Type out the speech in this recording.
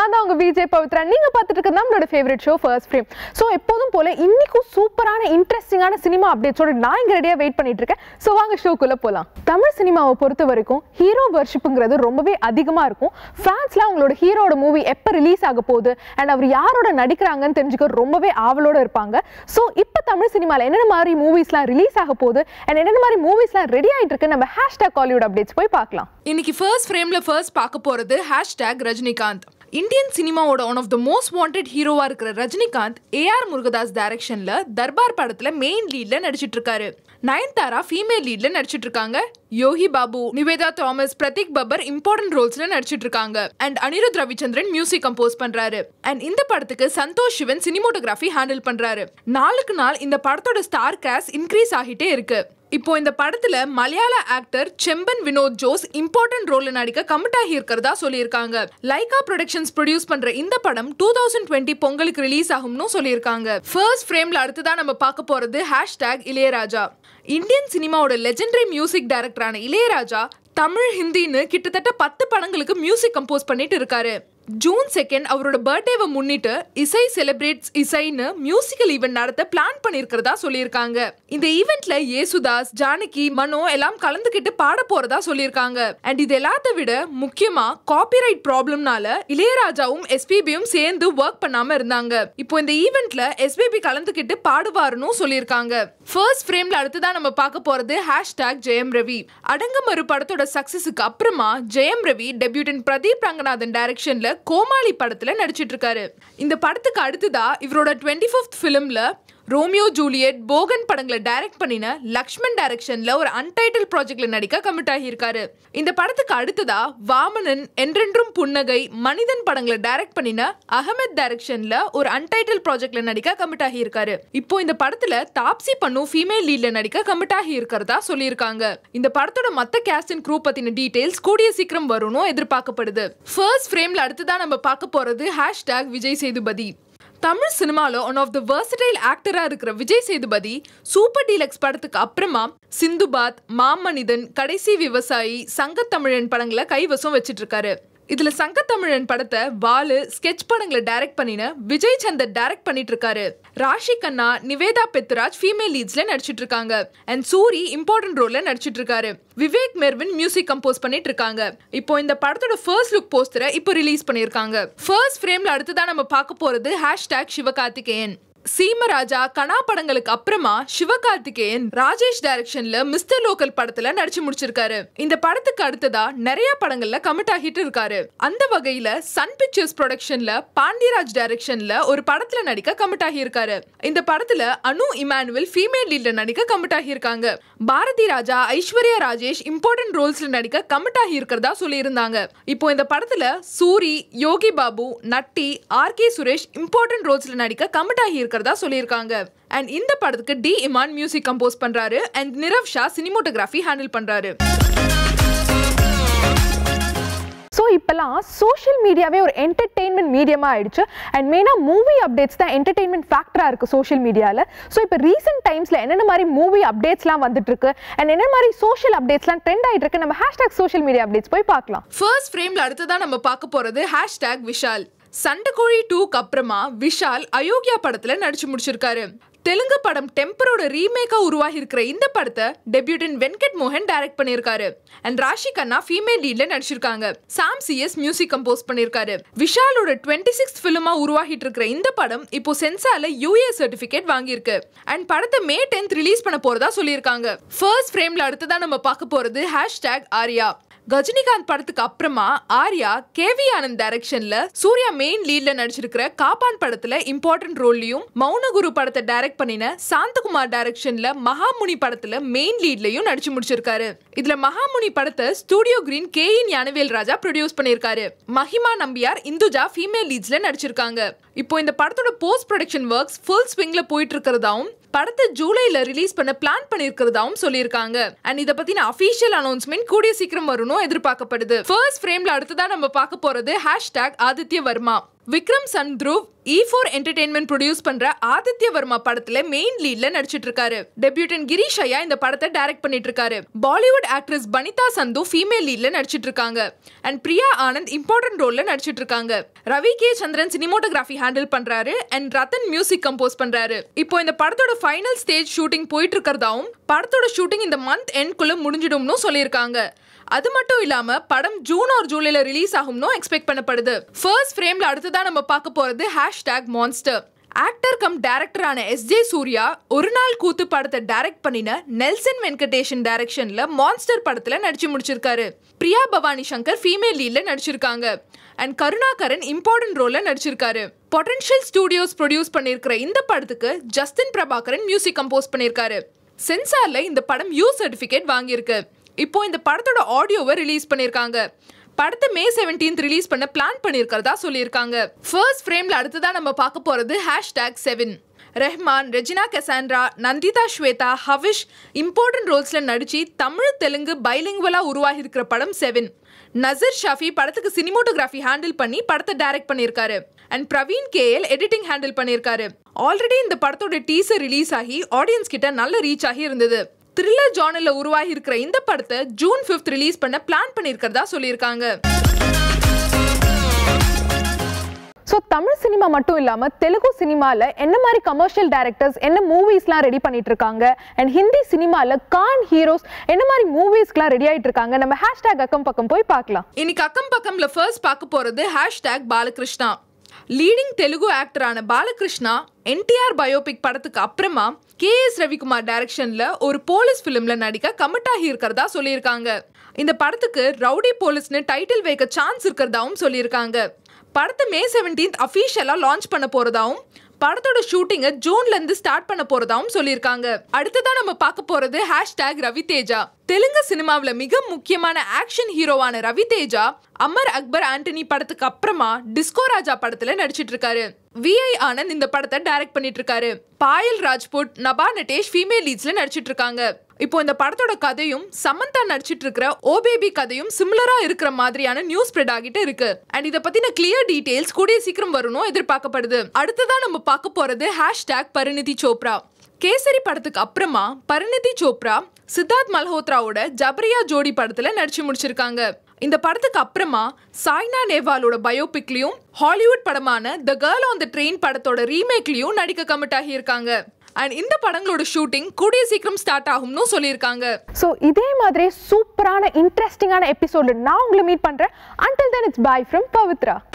நான் தான் உங்க விஜய் பவித்ரா நீங்க பார்த்துட்டு இருக்கிறது நம்மளோட favourite show first frame so எப்போதும் போல இன்னைக்கும் சூப்பரான இன்ட்ரெஸ்டிங்கான சினிமா அப்டேட்ஸோட நான் இங்க ரெடியா வெயிட் பண்ணிட்டு இருக்கேன் ஸோ வாங்க ஷோக்குள்ள போலாம் தமிழ் சினிமாவை பொறுத்த வரைக்கும் ஹீரோ வர்ஷிப்புங்கிறது ரொம்பவே அதிகமா இருக்கும் ஃபேன்ஸ்லாம் அவங்களோட ஹீரோட மூவி எப்போ ரிலீஸ் ஆக போகுது அண்ட் அவர் யாரோட நடிக்கிறாங்கன்னு தெரிஞ்சுக்க ரொம்பவே ஆவலோட இருப்பாங்க ஸோ இப்போ தமிழ் சினிமாவில் என்னென்ன மாதிரி மூவிஸ்லாம் ரிலீஸ் ஆக போகுது அண்ட் என்னென்ன மாதிரி மூவிஸ்லாம் ரெடி ஆயிட்டு இருக்கு நம்ம ஹேஷ்டாக் காலிவுட் அப்டேட்ஸ் போய் பார்க்கலாம் இன்னைக்கு ஃபர்ஸ்ட் ஃப்ரேம்ல ஃபர்ஸ்ட் பார்க்க போறது ஹேஷ்டேக் ரஜினிகாந்த் இந்தியன் சினிமாவோட one of the most wanted ஹீரோவா இருக்கிற ரஜினிகாந்த் ஏஆர் முருகதாஸ் டைரக்ஷன்ல தர்பார் படத்துல மெயின் லீட்ல நடிச்சிட்டு இருக்காரு நயன்தாரா ஃபீமேல் லீட்ல நடிச்சிட்டு இருக்காங்க யோகி பாபு நிவேதா தாமஸ் பிரதீக் பப்பர் இம்பார்ட்டன்ட் ரோல்ஸ்ல நடிச்சிட்டு இருக்காங்க and Anirudh Ravichander music compose பண்றாரு அண்ட் இந்த படத்துக்கு சந்தோஷ் சிவன் சினிமோட்டோகிராஃபி ஹேண்டில் பண்றாரு நாளுக்கு நாள் இந்த படத்தோட ஸ்டார் கேஸ் இன்க்ரீஸ் ஆகிட்டே இருக்கு இப்போ இந்த படத்துல மலையாள ஆக்டர் செம்பன் வினோத் ஜோஸ் இம்பார்ட்டன்ட் ரோல்ல நடிக்க கமிட் ஆகி இருக்கிறதா சொல்லியிருக்காங்க லைகா ப்ரொடக்ஷன்ஸ் ப்ரொடியூஸ் பண்ற இந்த படம் டூ தௌசண்ட் டுவெண்ட்டி பொங்கலுக்கு ரிலீஸ் ஆகும்னு சொல்லியிருக்காங்க ஃபர்ஸ்ட் ஃப்ரேம்ல அடுத்ததான் நம்ம பார்க்க போறது ஹேஷ்டேக் இளையராஜா இந்தியன் சினிமாவோட லெஜெண்டரி மியூசிக் டைரக்டரான இளையராஜா தமிழ் ஹிந்தின்னு கிட்டத்தட்ட பத்து படங்களுக்கு மியூசிக் கம்போஸ் பண்ணிட்டு இருக்காரு ஜூன் செகண்ட் அவரோட பர்த்டேவை முன்னிட்டு இசை செலிப்ரேட்ஸ் இசைன்னு மியூசிக்கல் ஈவெண்ட் நடத்த பிளான் பண்ணியிருக்கிறதா சொல்லியிருக்காங்க இந்த ஈவெண்ட்ல யேசுதாஸ் ஜானகி மனோ எல்லாம் கலந்துக்கிட்டு பாட போறதா சொல்லியிருக்காங்க அண்ட் இது எல்லாத்த விட முக்கியமா காப்பிரைட் ப்ராப்ளம்னால இளையராஜாவும் எஸ்பிபியும் சேர்ந்து ஒர்க் பண்ணாம இருந்தாங்க இப்போ இந்த ஈவெண்ட்ல எஸ்பிபி கலந்துக்கிட்டு பாடுவாருன்னு சொல்லியிருக்காங்க ஃபர்ஸ்ட் ஃப்ரேம்ல அடுத்ததான் நம்ம பார்க்க போறது ஹேஷ்டாக் ஜெயம் ரவி அடங்கமறு படத்தோட சக்சஸுக்கு அப்புறமா ஜெயம் ரவி டெபியூட்டன் பிரதீப் ரங்கநாதன் டைரக்ஷன்ல கோமாளி படத்துல நடிச்சிட்டு இருக்காரு இந்த படத்துக்கு அடுத்ததா இவரோட டுவெண்ட்டி ஃபிஃப்த் ஃபிலிம்ல ரோமியோ ஜூலியட் போகன் படங்களை டைரக்ட் பண்ணின லக்ஷ்மண் டைரக்ஷன்ல ஒரு அன்டைட்டில் ப்ராஜெக்ட்ல நடிக்க கமிட் ஆகியிருக்காரு இந்த படத்துக்கு அடுத்ததா வாமனன் என்றென்றும் புன்னகை மனிதன் படங்களை டைரக்ட் பண்ணின அகமத் டைரக்ஷன்ல ஒரு அன்டைட்டில் ப்ராஜெக்ட்ல நடிக்க கமிட் ஆகியிருக்காரு இப்போ இந்த படத்துல தாப்சி பண்ணு ஃபீமேல் லீட்ல நடிக்க கமிட் ஆகி இருக்கிறதா சொல்லியிருக்காங்க இந்த படத்தோட மத்த கேஸ்ட் அண்ட் க்ரூ பத்தின டீடைல்ஸ் கூடிய சீக்கிரம் வரும்னு எதிர்பார்க்கப்படுது ஃபர்ஸ்ட் ஃப்ரேம்ல அடுத்ததான் நம்ம பார்க்க போறது ஹேஷ்டாக் விஜய் சேதுபதி தமிழ் சினிமாவில் ஒன் ஆஃப் த versatile ஆக்டராக இருக்கிற விஜய் சேதுபதி சூப்பர் டீலக்ஸ் படத்துக்கு அப்புறமா சிந்துபாத் மாமனிதன் கடைசி விவசாயி சங்கத்தமிழன் படங்களை கைவசம் வச்சிட்டு இருக்காரு இதுல சங்கத்தமிழன் படத்தை வாலு ஸ்கெட்ச் படங்களை டைரக்ட் பண்ணின விஜய் சந்தர் டைரக்ட் பண்ணிட்டு இருக்காரு ராஷி கண்ணா நிவேதா பெத்ராஜ் ஃபீமேல் லீட்ஸ்ல நடிச்சிட்டு இருக்காங்க அண்ட் சூரி இம்பார்ட்டன்ட் ரோல்ல நடிச்சிட்டு இருக்காரு விவேக் மெர்வின் மியூசிக் கம்போஸ் பண்ணிட்டு இருக்காங்க இப்போ இந்த படத்தோட ஃபர்ஸ்ட் லுக் போஸ்டரை இப்போ ரிலீஸ் பண்ணியிருக்காங்க ஃபர்ஸ்ட் ஃப்ரேம்ல அடுத்ததான் நம்ம பார்க்க போறது ஹேஷ்டாக் சிவகார்த்திகேயன் சீமராஜா கனா படங்களுக்கு அப்புறமா சிவகார்த்திகேயன் ராஜேஷ் டைரக்ஷன்ல மிஸ்டர் லோக்கல் படத்துல நடிச்சு முடிச்சிருக்காரு இந்த படத்துக்கு அடுத்ததா நிறைய படங்கள்ல கமிட் ஆகிட்டு இருக்காரு அந்த வகையில சன் பிக்சர்ஸ் ப்ரொடக்ஷன்ல பாண்டியராஜ் டைரக்ஷன்ல ஒரு படத்துல நடிக்க கமிட் ஆகி இருக்காரு இந்த படத்துல அனு இமானுவல் ஃபீமேல் லீட்ல நடிக்க கமிட் ஆகி இருக்காங்க பாரதி ராஜா ஐஸ்வர்யா ராஜேஷ் இம்பார்ட்டன்ட் ரோல்ஸ்ல நடிக்க கமிட் ஆகி இருக்கிறதா சொல்லியிருந்தாங்க இப்போ இந்த படத்துல Soori Yogi Babu Natty R K Suresh important ரோல்ஸ்ல நடிக்க கமிட் ஆகி இருக்கிறதா சொல்லியிருக்காங்க அண்ட் இந்த படத்துக்கு டி இமான் மியூசிக் கம்போஸ் பண்றாரு and Nirav Shah cinematography handle பண்றாரு ஸோ இப்போல்லாம் சோஷியல் மீடியாவே ஒரு என்டர்டெயின்மெண்ட் மீடியமாக ஆயிடுச்சு அண்ட் மெயினாக மூவி அப்டேட்ஸ் தான் என்டர்டெயின்மெண்ட் ஃபேக்டராக இருக்குது சோஷியல் மீடியாவில் ஸோ இப்போ ரீசெண்ட் டைம்ஸில் என்னென்ன மாதிரி மூவி அப்டேட்ஸ்லாம் வந்துட்டு இருக்கு அண்ட் என்னென்ன மாதிரி சோஷியல் அப்டேட்ஸ்லாம் ட்ரெண்ட் ஆகிட்டு இருக்கு நம்ம ஹேஷ்டாக் சோஷியல் மீடியா அப்டேட்ஸ் போய் பார்க்கலாம் ஃபர்ஸ்ட் ஃப்ரேம்ல அடுத்ததா நம்ம பார்க்க போறது ஹேஷ்டாக் விஷால் சண்டைக்கோழி டூக்கு அப்புறமா விஷால் அயோக்கியா படத்துல நடிச்சு முடிச்சிருக்காரு தெலுங்கு படம் டெம்பரோட ரீமேக்கா உருவாகி இருக்கிற இந்த படத்தை டெபியூட்டன் வெங்கட் மோகன் டைரக்ட் பண்ணியிருக்காரு அண்ட் ராஷி கண்ணா ஃபீமேல் லீட்ல நடிச்சிருக்காங்க சாம் சிஎஸ் மியூசிக் கம்போஸ் பண்ணியிருக்காரு விஷாலோட டுவெண்ட்டி சிக்ஸ் ஃபிலிமா உருவாகிட்டு இருக்கிற இந்த படம் இப்போ சென்சார்ல யூஏ சர்டிபிகேட் வாங்கியிருக்கு அண்ட் படத்தை மே டென்த் ரிலீஸ் பண்ண போறதா சொல்லியிருக்காங்க ஃபர்ஸ்ட் ஃப்ரேம்ல அடுத்ததான் நம்ம பார்க்க போறது ஹேஷ்டேக் ஆர்யா கஜினிகாந்த் படத்துக்கு அப்புறமா ஆர்யா கேவி ஆனந்த் டைரக்ஷன்ல சூர்யா மெயின் லீட்ல நடிச்சிருக்கிற காப்பான் படத்துல இம்பார்ட்டன்ட் ரோல்லையும் மௌனகுரு படத்தை டைரக்ட் பண்ணின சாந்தகுமார் டைரக்ஷன்ல மகாமுனி படத்துல மெயின் லீட்லயும் நடிச்சு முடிச்சிருக்காரு இதுல மகாமுனி படத்தை ஸ்டூடியோ கிரீன் கே இன் ஞானவேல் ராஜா ப்ரொடியூஸ் பண்ணியிருக்காரு மஹிமா நம்பியார் இந்துஜா ஃபீமேல் லீட்ஸ்ல நடிச்சிருக்காங்க இப்போ இந்த படத்தோட போஸ்ட் ப்ரொடக்ஷன் ஒர்க்ஸ் ஃபுல் ஸ்விங்ல போயிட்டு இருக்கிறதாவும் படத்தை ஜூலைல ரிலீஸ் பண்ண பிளான் பண்ணியிருக்கிறதாவும் சொல்லியிருக்காங்க அண்ட் இதை பத்தின அஃபீஷியல் அனௌன்ஸ்மெண்ட் கூடிய சீக்கிரம் வரும்னு எதிர்பார்க்கப்படுது ஃபர்ஸ்ட் ஃப்ரேம்ல அடுத்ததா நம்ம பார்க்க போறது hashtag Aditya Varma Vikram son Dhruv E four entertainment produce பண்ற ஆதித்ய வர்மா படத்துல மெயின் லீட்ல நடிச்சிட்டு இருக்காரு டெபியூட்டன் கிரீஷ் ஐயா இந்த படத்தை டைரக்ட் பண்ணிட்டு இருக்காரு பாலிவுட் ஆக்ட்ரஸ் பனிதா சந்து ஃபீமேல் லீட்ல நடிச்சிட்டு இருக்காங்க அண்ட் பிரியா ஆனந்த் இம்பார்ட்டன்ட் ரோல்ல நடிச்சிட்டு இருக்காங்க Ravi K Chandran cinematography handle பண்றாரு அண்ட் ரத்தன் மியூசிக் கம்போஸ் பண்றாரு இப்போ இந்த படத்தோட ஃபைனல் ஸ்டேஜ் ஷூட்டிங் போயிட்டு இருக்கிறதாவும் படத்தோட ஷூட்டிங் இந்த மந்த் எண்ட்குள்ள முடிஞ்சிடும்னு சொல்லியிருக்காங்க அது மட்டும் இல்லாம படம் ஜூன் ஆர் ஜூலைல ரிலீஸ் ஆகும்னு எக்ஸ்பெக்ட் பண்ணப்படுது ஃபர்ஸ்ட் ஃப்ரேம்ல அடுத்ததா நம்ம பார்க்க போறது ஹேஷ்டேக் மான்ஸ்டர் ஆக்டர் கம் டைரக்டரான எஸ் ஜே சூர்யா ஒரு நாள் கூத்து படத்தை டைரக்ட் பண்ணின நெல்சன் வெங்கடேஷன் டைரக்ஷன்ல மான்ஸ்டர் படத்துல நடிச்சு முடிச்சிருக்காரு பிரியா பவானி சங்கர் ஃபீமேல் லீட்ல நடிச்சிருக்காங்க அண்ட் கருணாகரன் இம்பார்ட்டன்ட் ரோல்ல நடிச்சிருக்காரு பொட்டன்ஷியல் ஸ்டூடியோஸ் ப்ரொடியூஸ் பண்ணியிருக்கிற இந்த படத்துக்கு ஜஸ்டின் பிரபாகரன் மியூசிக் கம்போஸ் பண்ணியிருக்காரு சென்சார்ல இந்த படம் யூ சர்டிஃபிகேட் வாங்கியிருக்கு இப்போ இந்த படத்தோட ஆடியோவை ரிலீஸ் பண்ணியிருக்காங்க படத்தை மே செவன்டீன்த் ரிலீஸ் பண்ண பிளான் பண்ணியிருக்கிறதா சொல்லியிருக்காங்க ஃபர்ஸ்ட் ஃப்ரேம்ல அடுத்ததான் நம்ம பார்க்க போறது hashtag Seven Rahman Regina Cassandra Nandita Swetha Havish important ரோல்ஸ்ல நடிச்சு தமிழ் தெலுங்கு பைலிங்குவலா உருவாகி இருக்கிற படம் செவன் நசர் ஷாஃபி படத்துக்கு சினிமோட்டோகிராஃபி ஹேண்டில் பண்ணி படத்தை டைரக்ட் பண்ணியிருக்காரு and Praveen KL editing handle பண்ணியிருக்காரு ஆல்ரெடி இந்த படத்தோட டீசர் ரிலீஸ் ஆகி ஆடியன்ஸ் கிட்ட நல்ல ரீச் ஆகி இருந்தது த்ரில்லர் ஜானல்ல உருவாகி இருக்கிற இந்த படத்தை ஜூன் ஃபிஃப்த் ரிலீஸ் பண்ண பிளான் பண்ணியிருக்கிறதா சொல்லியிருக்காங்க ஸோ தமிழ் சினிமா மட்டும் இல்லாமல் தெலுங்கு சினிமாவில் என்ன மாதிரி கமர்ஷியல் டைரக்டர்ஸ் என்ன மூவிஸ்லாம் ரெடி பண்ணிட்டு இருக்காங்க அண்ட் ஹிந்தி சினிமாவில் கான் ஹீரோஸ் என்ன மாதிரி மூவிஸ்க்குலாம் ரெடி ஆயிட்டு இருக்காங்க நம்ம ஹேஷ்டேக் அக்கம் பக்கம் போய் பார்க்கலாம் இன்னைக்கு அக்கம் பக்கம்ல ஃபர்ஸ்ட் பார்க்க போறது ஹேஷ்டேக் பாலகிருஷ்ணா லீடிங் தெலுங்கு ஆக்டரான பாலகிருஷ்ணா என்டிஆர் பயோபிக் படத்துக்கு அப்புறமா கே எஸ் ரவிக்குமார் டைரக்ஷன்ல ஒரு போலீஸ் ஃபிலிம்ல நடிக்க கமிட் ஆகி இருக்கிறதா சொல்லியிருக்காங்க இந்த படத்துக்கு ரவுடி போலீஸ்னு டைட்டில் வைக்க சான்ஸ் இருக்கிறதாவும் சொல்லியிருக்காங்க படத்தை மே செவன்டீன்த் அஃபீஷியலாக லான்ச் பண்ண போறதாவும் படத்தோட ஷூட்டிங்கை ஜூன்ல இருந்து ஸ்டார்ட் பண்ண போறதாவும் சொல்லியிருக்காங்க அடுத்ததான் நம்ம பார்க்க போறது ஹேஷ்டேக் ரவி தேஜா தெலுங்கு சினிமாவில் மிக முக்கியமான ஆக்ஷன் ஹீரோவான ரவி தேஜா அமர் அக்பர் ஆண்டனி படத்துக்கு அப்புறமா டிஸ்கோ ராஜா படத்துல நடிச்சிட்டு இருக்காரு விஐ ஆனந்த் இந்த படத்தை டைரக்ட் பண்ணிட்டு இருக்காரு பாயல் ராஜ்புட் நபா நட்டேஷ் ஃபீமேல் லீட்ஸ்ல நடிச்சிட்டு இருக்காங்க இப்போ இந்த படத்தோட கதையும் சமந்தா நடிச்சிட்டு இருக்கிற ஓ பேபி கதையும் சிமிலரா இருக்கிற மாதிரியான நியூஸ் ஸ்ப்ரெட் ஆகிட்டு இருக்கு அண்ட் இதை பத்தின கிளியர் டீடைல்ஸ் கூடிய சீக்கிரம் வரணும் எதிர்பார்க்கப்படுது அடுத்ததா நம்ம பார்க்க போறது ஹேஷ்டேக் பரிணிதி சோப்ரா கேசரி படத்துக்கு அப்புறமா பரிணிதி சோப்ரா சித்தார்த் மல்ஹோத்ராவோட ஜபரியா ஜோடி படத்துல நடிச்சு முடிச்சிருக்காங்க இந்த படத்துக்கு அப்புறமா சாய்னா நேவாலோட பயோபிக்லயும் ஹாலிவுட் படமான the girl on the train படத்தோட ரீமேக்லயும் நடிக்க கமிட் ஆகியிருக்காங்க அண்ட் இந்த படங்களோட ஷூட்டிங் கூடிய சீக்கிரம் ஸ்டார்ட் ஆகும்னு சொல்லியிருக்காங்க ஸோ இதே மாதிரி சூப்பரான இன்ட்ரெஸ்டிங்கான எபிசோடு நான் உங்களை மீட் பண்ணுறேன் until then it's bye from Pavithra